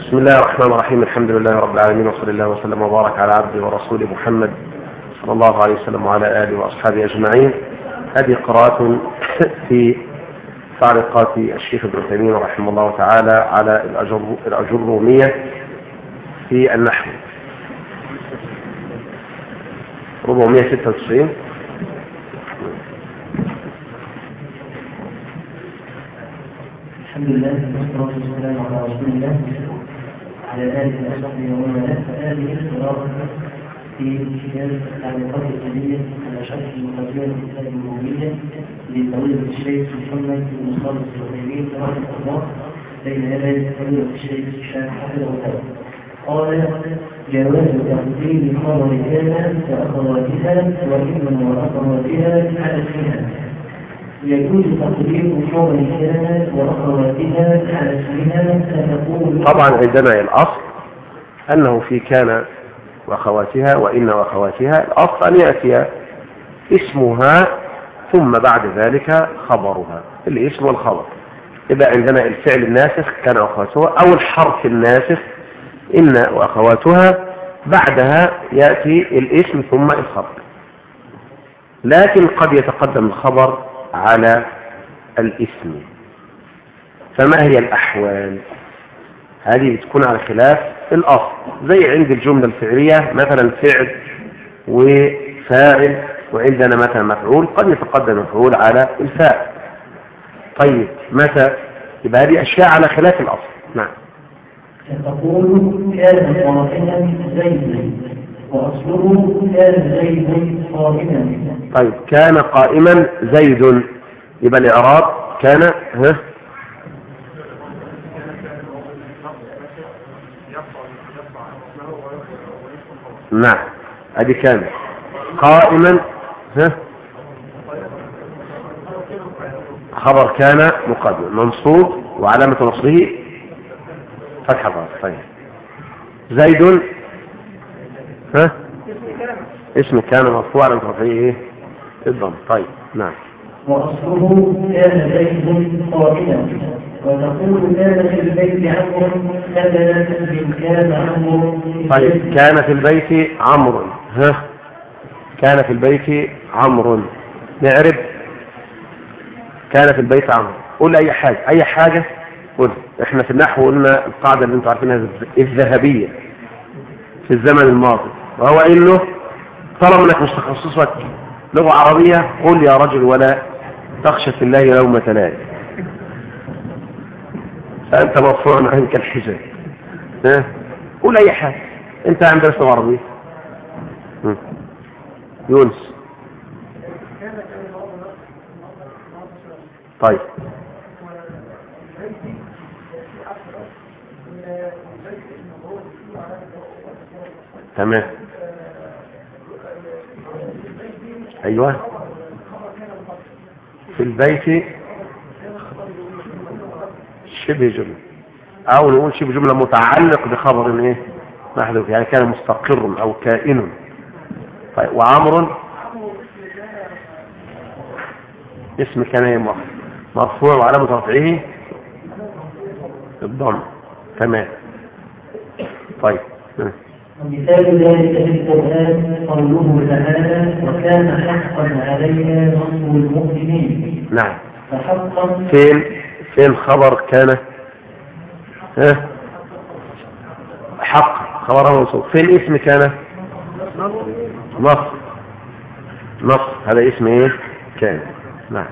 بسم الله الرحمن الرحيم الحمد لله رب العالمين وصلى الله وسلم وبارك على عبده ورسوله محمد صلى الله عليه وسلم وعلى آله وأصحابه أجمعين هذه قراءة في تعليقات الشيخ ابن تيمية رحمه الله تعالى على الأجرومية في النحو 496 الحمد لله والصلاة والسلام على رسول الله على آله وصحبه ومن والاه فهذه القراءة في كتاب التعليقات الكبيرة على شرح المقدمة الكتاب النووية لفضيلة الشيخ محمد بن خالد العثيمين رحمه الله بين يدي فضيلة الشيخ الشيخ حفظه الله قال جواز تقديم خبر كان كأخواتها وإن وأخواتها على اسمها يجوز تقديم خبر كان وأخواتها على اسمها فتكون طبعا عندنا الأصل أنه في كان وأخواتها وإن وأخواتها الأصل أن يأتي اسمها ثم بعد ذلك خبرها الاسم والخبر يبقى عندنا الفعل الناسخ كان وأخواتها أو الحرف الناسخ إن وأخواتها بعدها يأتي الاسم ثم الخبر لكن قد يتقدم الخبر على الاسم فما هي الأحوال هذه بتكون على خلاف الأصل زي عند الجملة الفعلية مثلا فعل وفاعل وعندنا مثلا مفعول قد يتقدم مفعول على الفاعل طيب متى يبقى هذه أشياء على خلاف الأصل نعم تقول كان قائما زيد وأصله كان زيد قائما طيب كان قائما زيد يبقى الإعراب كان ها نعم ادي كان قائما ها خبر كان مقدم منصوب وعلامة نصبه فتح الراس طيب زيد ها اسم كان مرفوع على رفعه ايه الضم طيب نعم وأصله كان زيد قائما وتقول كان في البيت عمرو نزلت من كان عمرو طيب كان في البيت عمرو ها كان في البيت عمرو نعرب كان في البيت عمرو قول اي حاجة اي حاجة قول احنا في النحو قلنا القاعدة اللي انتوا عارفينها الذهبية في الزمن الماضي وهو انه طالما انك مش تخصصك لغة عربية قل يا رجل ولا تخشى في الله يوم تلاقي فأنت مرفوع عنك الحجاب ها قول أي حاجة أنت عم درس لغة عربية م. يونس طيب تمام ايوه في البيت شبه جملة او نقول شبه جملة متعلق بخبر ايه محذوف يعني كان مستقر او كائن طيب وعمر اسم كان ايه مرفوع وعلامة رفعه الضم تمام طيب ومثال ذلك في القرآن قوله تعالى وكان حقا علينا نصر المؤمنين نعم فحقا فين فين خبر كان ها حق خبر منصوب فين اسم كان نصر نصر هذا اسم ايه كان نعم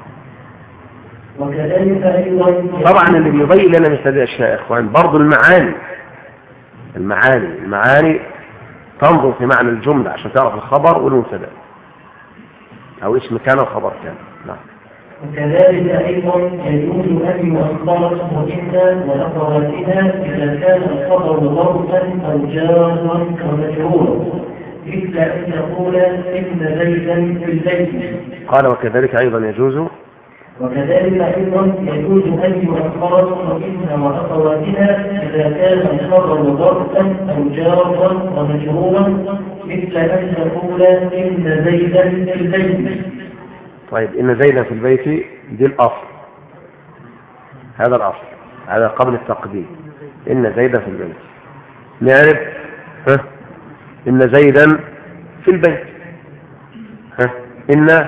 وكذلك أيضا طبعا اللي بيبين لنا مثل هذه الاشياء يا اخوان برضه المعاني المعاني المعاني تنظر في معنى الجملة عشان تعرف الخبر والمبتدا او اسم كان وخبر كان نعم وكذلك أيضا يجوز أن يؤخر اسم وأخواتها إذا كان الخبر ظرفا أو جارا ومجرورا مثل أن تقول إن زيدا في البيت قال وكذلك ايضا يجوز وكذلك أيضا يجوز أن يؤخر اسم وأخواتها إذا كان الخبر ظرفا أو جارا ومجرورا مثل أن تقول إن زيدا في البيت طيب ان زيدا في البيت دي الاصل هذا الاصل هذا قبل التقديم إن زيدا في البيت نعرف ها إن زيدا في البيت ها إن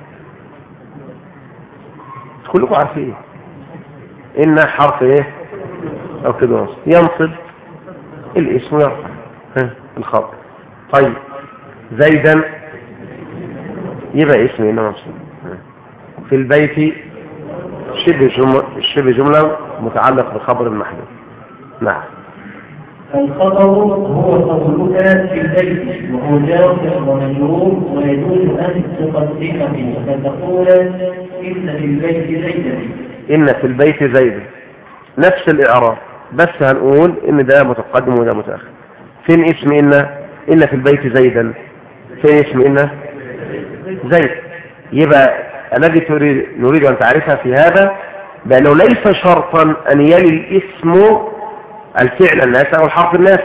كلكم عارفين إن حرف إيه أو كده نصب ينصب الاسم يرفع ها الخبر طيب زيدا يبقى اسم إن منصوب ها. في البيت شبه جملة, شبه جملة متعلق بخبر المحدود نعم الخطر هو قولك في البيت وهو جار ومجرور ويجوز أن تقدمه فتقول إن في البيت زيدا إن في البيت زيد نفس الإعراب بس هنقول إن ده متقدم وده متأخر فين اسم إن إن في البيت زيدا فين اسم إن زيد يبقى الذي تريد نريد أن تعرفها في هذا بأنه ليس شرطا أن يلي الاسم الفعل الناس أو الحرف الناس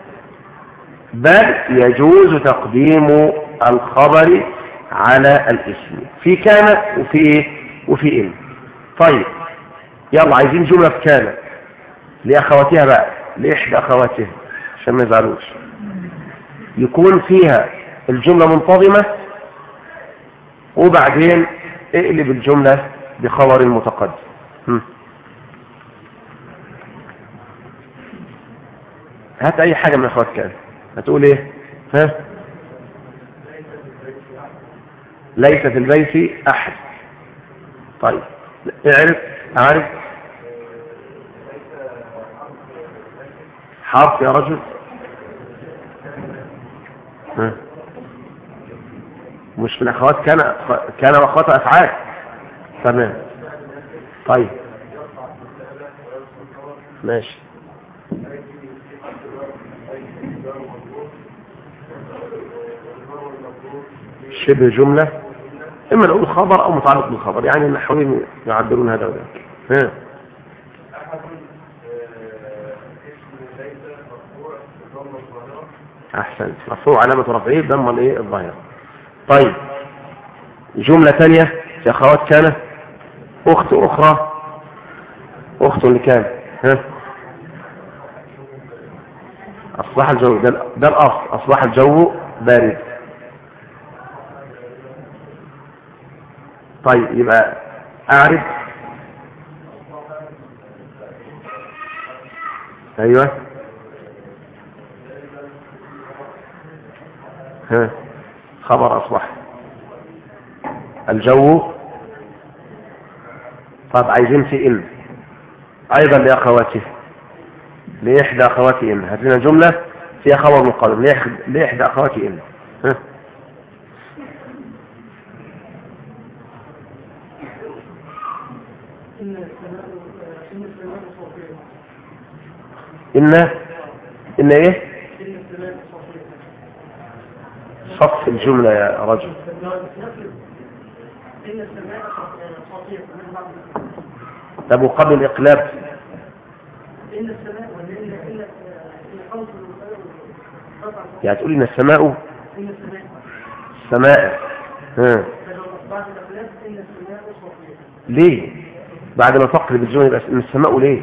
بل يجوز تقديم الخبر على الاسم في كان وفي إيه وفي إن طيب يلا عايزين جملة في كان لأخواتها بقى لإحدى أخواتها عشان ما يزعلوش يكون فيها الجملة منتظمة وبعدين اقلب الجملة بخبر متقدم هم. هات اي حاجة من اخوات كان هتقول ايه ها ليس في البيت احد طيب اعرف اعرف حرف يا رجل ها مش من اخوات كان كان واخوات افعال تمام طيب ماشي شبه جملة اما نقول خبر او متعلق بالخبر يعني النحويين يعبرون هذا وذاك ها احسنت مرفوع علامة رفعه ضمن ايه الظاهر طيب جملة ثانية يا اخوات كان اخت اخرى اخت لكان ها اصبح الجو ده, ده الاصل اصبح الجو بارد طيب يبقى اعرف ايوه ها خبر اصبح الجو طب عايزين في ان ايضا لاخواته لاحدى اخواتي ان هات لنا جمله فيها خبر مقابل لإحد- لاحدى اخواتي ان ها ان ان ايه صف الجمله يا رجل طب وقبل الاقلاب يعني تقول ان السماء السماء ها ليه بعد ما تقلب الجمله يبقى ان السماء ليه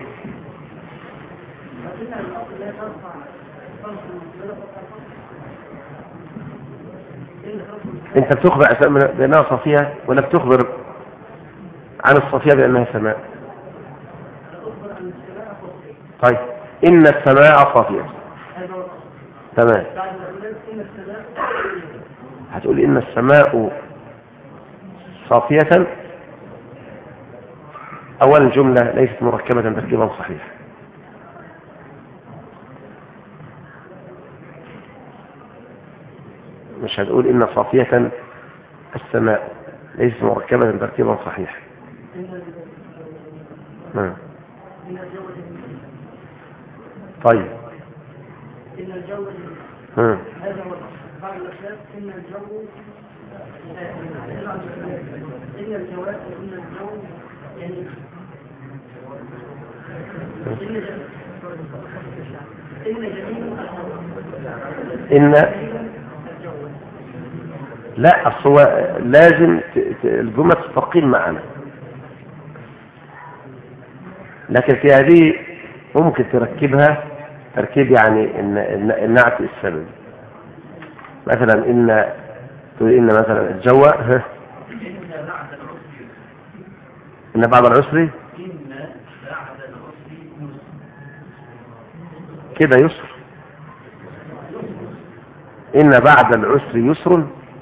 انت بتخبر أسماء بانها صفيه ولا بتخبر عن الصفيه بانها سماء طيب ان السماء صافيه تمام هتقول ان السماء صافيه اولا الجمله ليست مركبه تركيبا صحيحا مش هتقول إن صافية السماء ليست مركبة تركيبا صحيحا نعم. طيب إن الجو ها. هذا هو بعض الأسباب إن الجو إن الجواب وإن الجو يعني إن إن جميع إن لا أصل هو لازم ت- ت- الجملة تستقيم معنا لكن في هذه ممكن تركبها تركيب يعني إن إن- النعت السبب مثلا إن تقول إن مثلا الجو ها إن بعد العسر كده يسر إن بعد العسر يسر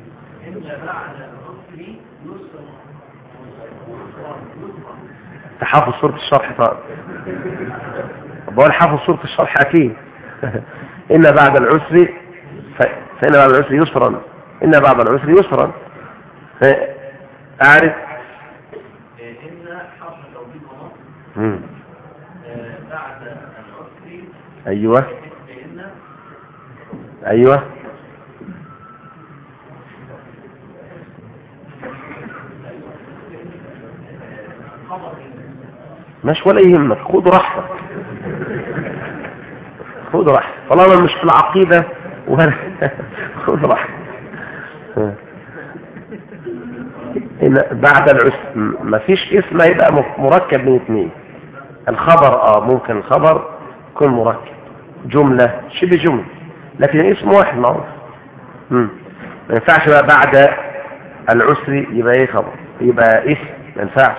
تحافظ صورة الشرح طيب بقول حافظ صورة الشرح أكيد إن بعد العسر ف... فإن بعد العسر يسرا إن بعد العسر يسرا ف- أعرف إن حرف توكيد ونصب مم. آه، بعد العسر أيوه إن أيوه مش ولا يهمك خد راحتك خد راحتك طالما مش في العقيدة ولا خد راحتك إن بعد العسر ما فيش اسم يبقى مركب من اثنين الخبر اه ممكن الخبر يكون مركب جملة شبه جملة لكن اسم واحد معروف مم. ما ينفعش بقى بعد العسر يبقى ايه خبر يبقى اسم ما ينفعش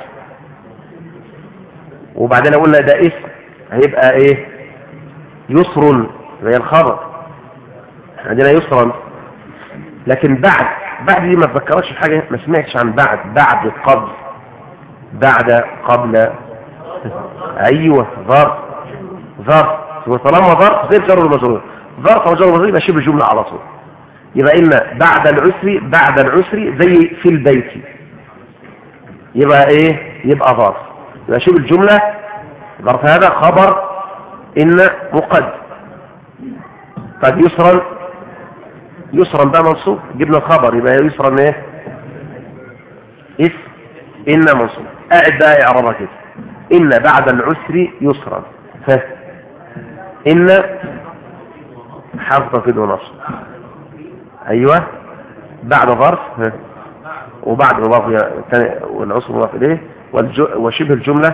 وبعدين لو قلنا ده اسم هيبقى ايه يسر زي الخبر عندنا يسرا لكن بعد بعد دي ما تذكرش في حاجه ما سمعتش عن بعد بعد قبل بعد قبل ايوه ظرف ظرف وطالما ظرف زي الجر والمجرور ظرف وجر ومجرور يبقى شبه جمله على طول يبقى ان بعد العسر بعد العسر زي في البيت يبقى ايه يبقى ظرف يبقى شبه الجمله ظرف هذا خبر ان مقدم طيب يسرا يسرا ده منصوب جبنا الخبر يبقى يسرا ايه اسم ان منصوب قاعد بقى اعرابها كده ان بعد العسر يسرا ف ان حرف كده ونصب ايوه بعد ظرف ها. وبعد مضاف الثاني والعسر مضاف اليه والج- وشبه الجمله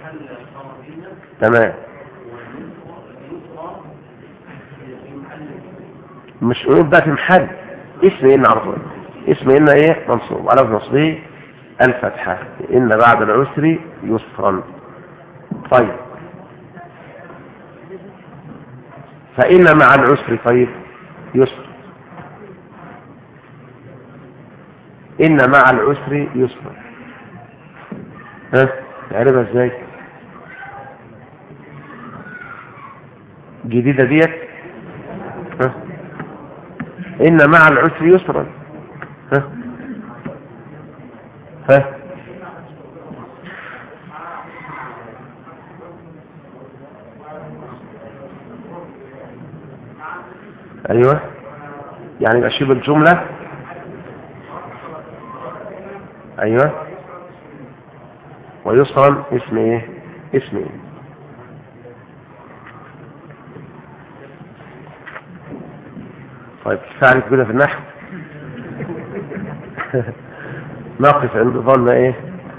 تمام مش نقول بقى في محل اسم ان على طول اسم ان ايه منصوب وعلى نصبه الفتحة ان بعد العسر يسرا طيب فإن مع العسر طيب يسر إن مع العسر يسرا ها تعرفها ازاي جديدة ديت ها إن مع العسر يسرا ها ها أيوة يعني أشيب الجملة أيوة ويسرا اسم إيه اسم إيه طيب كفاية كده في النحو نقف عند ظن ايه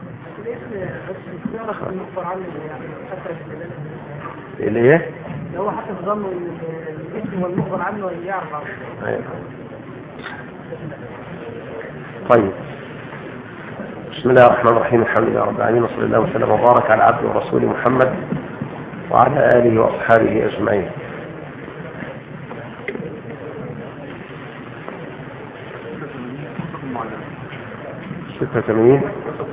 اللي ايه هو حتى في ظنه ان الاسم والمخبر عنه يعرف أيوة. طيب بسم الله الرحمن الرحيم الحمد لله رب العالمين وصلى الله وسلم وبارك على عبده ورسوله محمد وعلى اله واصحابه اجمعين ستة وثمانين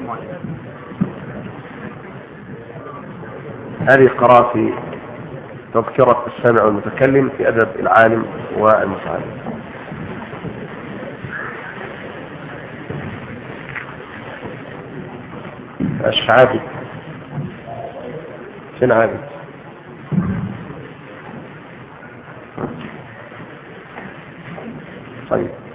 هذه قراءة تذكرة السامع والمتكلم في أدب العالم والمتعلم ايش عابد فين عابد طيب